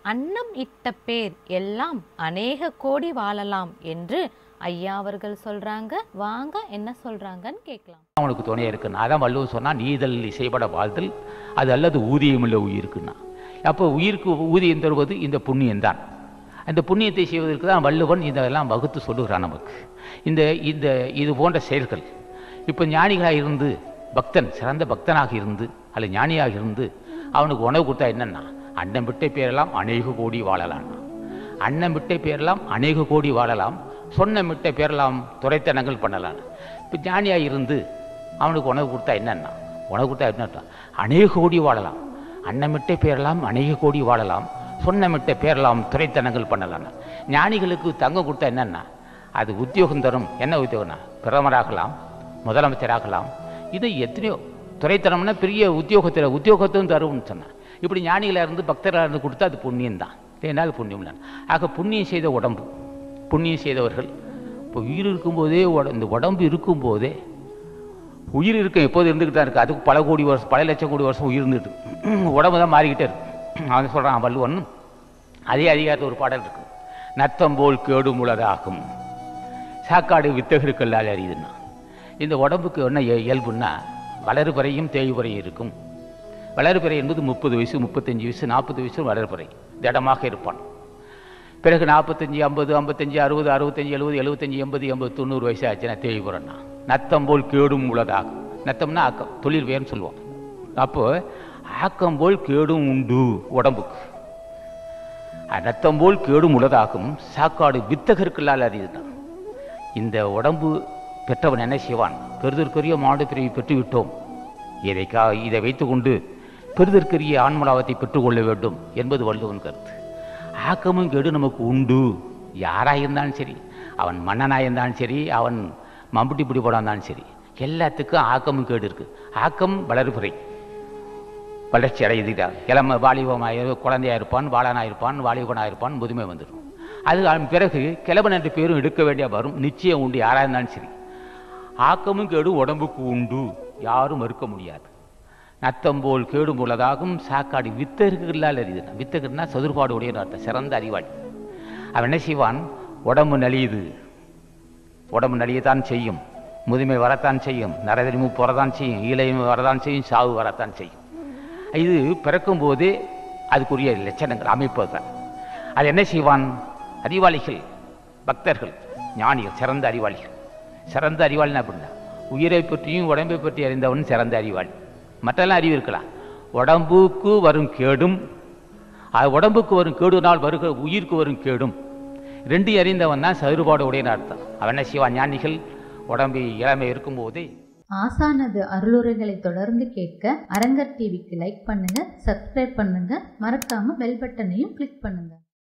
அன்னம் இட்ட பேர் எல்லாம் அநேக கோடி வாழலாம் என்று ஐயா அவர்கள் சொல்றாங்க வாங்க என்ன சொல்றாங்கன்னு கேட்கலாம் அவனுக்கு துணையாக இருக்குன்னா அதான் வள்ளுவர் சொன்னால் நீதல் இசைப்பட வாழ்தல் அது அல்லது ஊதியமுள்ள உயிருக்குன்னா அப்போ உயிருக்கு ஊதியம் தருவது இந்த புண்ணியம்தான் அந்த புண்ணியத்தை செய்வதற்கு தான் வள்ளுவன் இதெல்லாம் வகுத்து சொல்லுகிறான் நமக்கு இந்த இந்த இது போன்ற செயல்கள் இப்போ ஞானிகளாக இருந்து பக்தன் சிறந்த பக்தனாக இருந்து அல்ல ஞானியாக இருந்து அவனுக்கு உணவு கொடுத்தா என்னன்னா அன்னம் விட்ட பேரெல்லாம் அநேக கோடி வாழலாம் அன்னம் விட்ட பேரெல்லாம் அநேக கோடி வாழலாம் சொன்ன மிட்ட பேரெல்லாம் துரைத்தனங்கள் பண்ணலாம் இப்போ ஞானியாக இருந்து அவனுக்கு உணவு கொடுத்தா என்னன்னா உணவு கொடுத்தா என்ன அநேக கோடி வாழலாம் அன்னமிட்ட பேரெல்லாம் அநேக கோடி வாழலாம் சொன்னமிட்ட பேரெல்லாம் துரைத்தனங்கள் பண்ணலாம் ஞானிகளுக்கு தங்கம் கொடுத்தா என்னன்னா அது உத்தியோகம் தரும் என்ன உத்தியோகம்னா பிரதமராகலாம் முதலமைச்சராகலாம் இது எத்தனையோ துறைத்தனம்னா பெரிய உத்தியோகத்தில் உத்தியோகத்தையும் தரும்னு சொன்னான் இப்படி ஞானிகளாக இருந்து பக்தராக இருந்து கொடுத்தா அது புண்ணியம் தான் இல்லைனால் புண்ணியம் இல்லை ஆக புண்ணியம் செய்த உடம்பு புண்ணியம் செய்தவர்கள் இப்போ உயிர் இருக்கும்போதே உட- இந்த உடம்பு இருக்கும்போதே உயிர் இருக்கும் எப்போது இருந்துக்கிட்டு தான் இருக்குது அதுக்கு பல கோடி வருஷம் பல லட்சம் கோடி வருஷம் உயிர் இருந்துட்டு உடம்பு தான் மாறிக்கிட்டே இருக்கு அவன் சொல்கிறான் வள்ளுவன் அதே அதிகாரத்தில் ஒரு பாடல் இருக்கு நத்தம் போல் கேடு முளதாகும் சாக்காடு வித்தகருக்கல்லால் அறியுதுன்னா இந்த உடம்புக்கு என்ன இய- இயல்புன்னா வளர்பறையும் தேய்பறையும் இருக்கும் வளர்பிறை என்பது முப்பது வயசு முப்பத்தஞ்சு வயசு நாற்பது வயசு வளர்பிறை திடமாக இருப்பான் பிறகு நாற்பத்தஞ்சு ஐம்பது ஐம்பத்தஞ்சு அறுபது அறுபத்தஞ்சு எழுபது எழுபத்தஞ்சு எண்பது எண்பது தொண்ணூறு வயசு ஆச்சுன்னா தேய்புறன்னா நத்தம் போல் கேடும் உள்ளதாகும் நத்தம்னா ஆக்கம் தொழில் வேர்னு சொல்லுவோம் அப்போ ஆக்கம் போல் கேடும் உண்டு உடம்புக்கு நத்தம் போல் கேடும் உள்ளதாகும் சாக்காடு வித்தகருக்கல்லால் அறியுதுதான் இந்த உடம்பு பெற்றவன் என்ன செய்வான் பெறுதற்குரிய மாடு பிரிவை பெற்றுவிட்டோம் இதை கா இதை வைத்துக்கொண்டு பெறுதற்குரிய ஆன்மலாவத்தை பெற்றுக்கொள்ள வேண்டும் என்பது வள்ளுவன் கருத்து ஆக்கமும் கேடு நமக்கு உண்டு யாராக இருந்தாலும் சரி அவன் மன்னனாக இருந்தாலும் சரி அவன் மம்புட்டி பிடி போட இருந்தாலும் சரி எல்லாத்துக்கும் ஆக்கமும் கேடு இருக்கு ஆக்கம் வளர்பிறை வளர்ச்சி அடையுதுதான் இளம வாலிபமாக குழந்தையாக இருப்பான் வாழனாக இருப்பான் வாலிபனாக இருப்பான் முதுமை வந்துடும் அது அதன் பிறகு கிழவன் என்ற பேரும் எடுக்க வேண்டிய வரும் நிச்சயம் உண்டு யாராக இருந்தாலும் சரி ஆக்கமும் கேடும் உடம்புக்கு உண்டு யாரும் மறுக்க முடியாது நத்தம் போல் கேடும் உள்ளதாகும் சாக்காடு வித்தகர்களால் அறியுது வித்தகர்னா சதுர்பாடு உடைய அர்த்தம் சிறந்த அறிவாளி அவன் என்ன செய்வான் உடம்பு நலியுது உடம்பு நலியத்தான் செய்யும் முதுமை வரத்தான் செய்யும் நரதரிமு போறதான் செய்யும் ஈழையும் வரதான் செய்யும் சாவு வரத்தான் செய்யும் இது பிறக்கும் போதே அதுக்குரிய லட்சணங்கள் அமைப்புகள் அது என்ன செய்வான் அறிவாளிகள் பக்தர்கள் ஞானிகள் சிறந்த அறிவாளிகள் சிறந்த அறிவாளினா அப்படின்னா உயிரை பற்றியும் உடம்பை பற்றி அறிந்தவன் சிறந்த அறிவாளி மற்றெல்லாம் அறிவு இருக்கலாம் உடம்புக்கு வரும் கேடும் அது உடம்புக்கு வரும் கேடுனால் வருகிற உயிருக்கு வரும் கேடும் ரெண்டு அறிந்தவன் தான் சதுர்பாடு உடையன்னு அர்த்தம் அவன் என்ன செய்வான் ஞானிகள் உடம்பு இளமை இருக்கும்போதே ஆசானது அருளுரைகளை தொடர்ந்து கேட்க அரங்கர் டிவிக்கு லைக் பண்ணுங்க சப்ஸ்கிரைப் பண்ணுங்க மறக்காம பெல் பட்டனையும் கிளிக் பண்ணுங்க